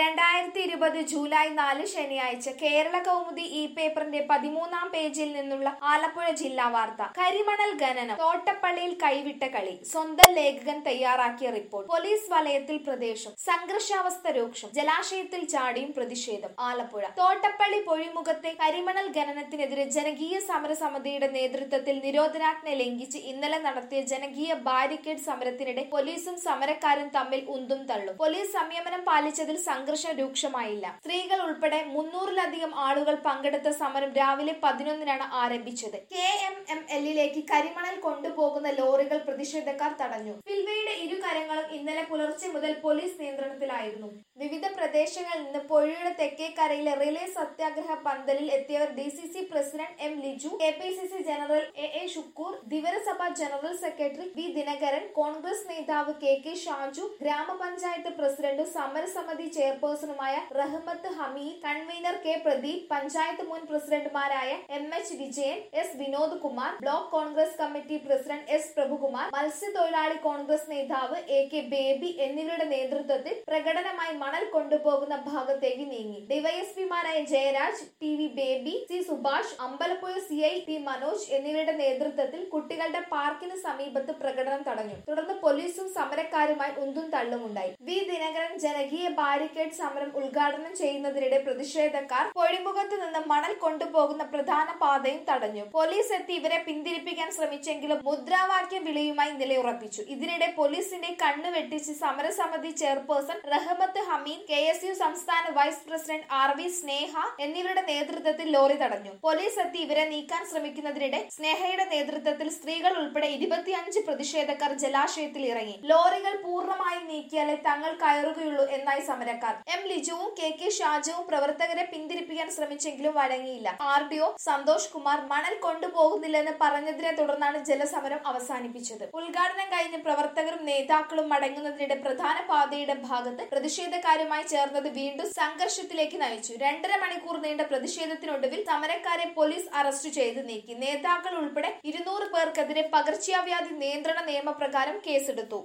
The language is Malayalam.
രണ്ടായിരത്തി ഇരുപത് ജൂലൈ നാല് ശനിയാഴ്ച കേരള കൗമുദി ഇ പേപ്പറിന്റെ പതിമൂന്നാം പേജിൽ നിന്നുള്ള ആലപ്പുഴ ജില്ലാ വാർത്ത കരിമണൽ ഖനനം തോട്ടപ്പള്ളിയിൽ കൈവിട്ട കളി സ്വന്തം ലേഖകൻ തയ്യാറാക്കിയ റിപ്പോർട്ട് പോലീസ് വലയത്തിൽ പ്രദേശം സംഘർഷാവസ്ഥ രൂക്ഷം ജലാശയത്തിൽ ചാടിയും പ്രതിഷേധം ആലപ്പുഴ തോട്ടപ്പള്ളി പൊഴിമുഖത്തെ കരിമണൽ ഖനനത്തിനെതിരെ ജനകീയ സമരസമിതിയുടെ നേതൃത്വത്തിൽ നിരോധനാജ്ഞ ലംഘിച്ച് ഇന്നലെ നടത്തിയ ജനകീയ ബാരിക്കേഡ് സമരത്തിനിടെ പോലീസും സമരക്കാരും തമ്മിൽ ഉന്തും തള്ളും പോലീസ് സംയമനം പാലിച്ചതിൽ സംഘർഷം രൂക്ഷമായില്ല സ്ത്രീകൾ ഉൾപ്പെടെ മുന്നൂറിലധികം ആളുകൾ പങ്കെടുത്ത സമരം രാവിലെ പതിനൊന്നിനാണ് ആരംഭിച്ചത് കെ എം എം എല്ലിലേക്ക് കരിമണൽ കൊണ്ടുപോകുന്ന ലോറികൾ പ്രതിഷേധക്കാർ തടഞ്ഞു ഫിൽവയുടെ ഇരു കരങ്ങളും ഇന്നലെ പുലർച്ചെ മുതൽ പോലീസ് നിയന്ത്രണത്തിലായിരുന്നു വിവിധ പ്രദേശങ്ങളിൽ നിന്ന് പൊഴിയുടെ തെക്കേക്കരയിലെ റിലേ സത്യാഗ്രഹ പന്തലിൽ എത്തിയവർ D C C president M Liju K P C C general A A Shukoor ദിവരസഭ general secretary V Dinakaran Congress നേതാവ് കെ കെ ഷാജു ഗ്രാമപഞ്ചായത്ത് പ്രസിഡന്റ് സമരസമിതി ചെയർപേഴ്സണുമായ റഹ്മത്ത് ഹമീദ് കൺവീനർ കെ പ്രദീപ് പഞ്ചായത്ത് മുൻ പ്രസിഡന്റുമാരായ M H Vijayan S Vinod Kumar block Congress committee president S Prabhukumar മത്സ്യത്തൊഴിലാളി കോൺഗ്രസ് നേതാവ് എ കെ ബേബി എന്നിവരുടെ നേതൃത്വത്തിൽ പ്രകടനമായി മണൽ കൊണ്ടുപോകുന്ന ഭാഗത്തേക്ക് നീങ്ങി ഡിവൈഎസ്പിമാരായ Jayaraj T V Baby C Subhash Ambalappuzha C I T Manoj എന്നിവരുടെ നേതൃത്വത്തിൽ കുട്ടികളുടെ പാർക്കിന് സമീപത്ത് പ്രകടനം തടഞ്ഞു തുടർന്ന് പോലീസും സമരക്കാരുമായി ഉന്തും തള്ളുമുണ്ടായി വി ദിനകരൻ ജനകീയ ബാരിക്കേഡ് സമരം ഉദ്ഘാടനം ചെയ്യുന്നതിനിടെ പ്രതിഷേധക്കാർ പൊഴിമുഖത്ത് നിന്ന് മണൽ കൊണ്ടുപോകുന്ന പ്രധാന പാതയും തടഞ്ഞു പോലീസ് എത്തി ഇവരെ പിന്തിരിപ്പിക്കാൻ ശ്രമിച്ചെങ്കിലും മുദ്രാവാക്യ വിളിയുമായി നിലയുറപ്പിച്ചു ഇതിനിടെ പോലീസിന്റെ കണ്ണു വെട്ടിച്ച് സമരസമിതി chairperson Rahmath Hameed K S U സംസ്ഥാന vice president R V Sneha എന്നിവരുടെ നേതൃത്വത്തിൽ ലോറി തടഞ്ഞു പോലീസ് എത്തി ഇവരെ നീക്കാൻ ശ്രമിക്കുന്നതിനിടെ സ്നേഹയുടെ നേതൃത്വത്തിൽ സ്ത്രീകൾ ഉൾപ്പെടെ ഇരുപത്തിയഞ്ച് പ്രതിഷേധക്കാർ ജലാശയത്തിൽ ഇറങ്ങി ലോറികൾ പൂർണ്ണമായും നീക്കിയാലേ തങ്ങൾ കയറുകയുള്ളൂ എന്നായി സമരക്കാർ എം ലിജുവും കെ കെ ഷാജുവും പ്രവർത്തകരെ പിന്തിരിപ്പിക്കാൻ ശ്രമിച്ചെങ്കിലും വഴങ്ങിയില്ല R D O Santhosh Kumar മണൽ കൊണ്ടുപോകുന്നില്ലെന്ന് പറഞ്ഞതിനെ തുടർന്നാണ് ജലസമരം അവസാനിപ്പിച്ചത് ഉദ്ഘാടനം കഴിഞ്ഞ് പ്രവർത്തകരും നേതാക്കളും മടങ്ങുന്നതിനിടെ പ്രധാന പാതയുടെ ഭാഗത്ത് പ്രതിഷേധക്കാരുമായി ചേർന്നത് വീണ്ടും സംഘർഷത്തിലേക്ക് നയിച്ചു രണ്ടര മണിക്കൂർ നീണ്ട പ്രതിഷേധത്തിനൊടുവിൽ സമരക്കാരെ പോലീസ് അറസ്റ്റ് ചെയ്ത് നീക്കി നേതാക്കൾ ഉൾപ്പെടെ ഇരുന്നൂറ് പേർക്കെതിരെ പകർച്ചവ്യാധി നിയന്ത്രണ നിയമപ്രകാരം കേസെടുത്തു